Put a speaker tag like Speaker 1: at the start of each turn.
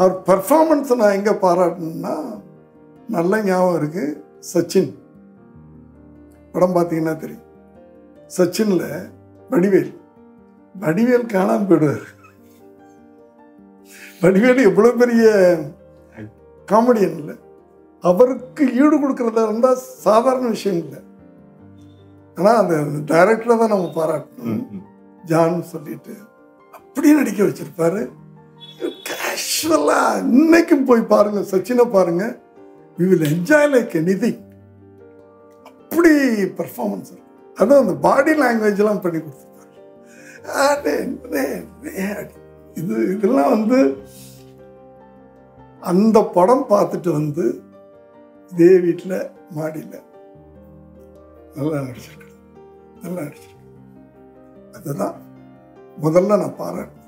Speaker 1: அவர் பர்ஃபார்மன்ஸை நான் எங்கே பாராட்டணும்னா நல்ல ஞாபகம் இருக்கு சச்சின் படம் பார்த்தீங்கன்னா தெரியும் சச்சினில் வடிவேல் வடிவேல் காணாம போயிடுவார் வடிவேல் எவ்வளோ பெரிய காமெடியன் இல்லை அவருக்கு ஈடு கொடுக்கறதா இருந்தால் சாதாரண விஷயம் இல்லை ஆனால் அந்த டைரக்டரை தான் நம்ம பாராட்டணும் ஜான் சொல்லிட்டு அப்படி நடிக்க வச்சிருப்பாரு கேஷுவலா இன்னைக்கும் போய் பாருங்க சச்சினை பாருங்க we will enjoy like anything அப்படி பெர்ஃபார்மன்ஸ் அதுவும் அந்த பாடி லாங்குவேஜ்லாம் பண்ணி கொடுத்துருப்பாரு அடே, டே, டே, அடி. இது இதெல்லாம் வந்து அந்த படம் பார்த்துட்டு வந்து இதே வீட்டில் மாடியில் நல்லா நடிச்சிருக்கேன் நல்லா நடிச்சிருக்கேன் அதுதான் முதல்ல நான் பாராட்டேன்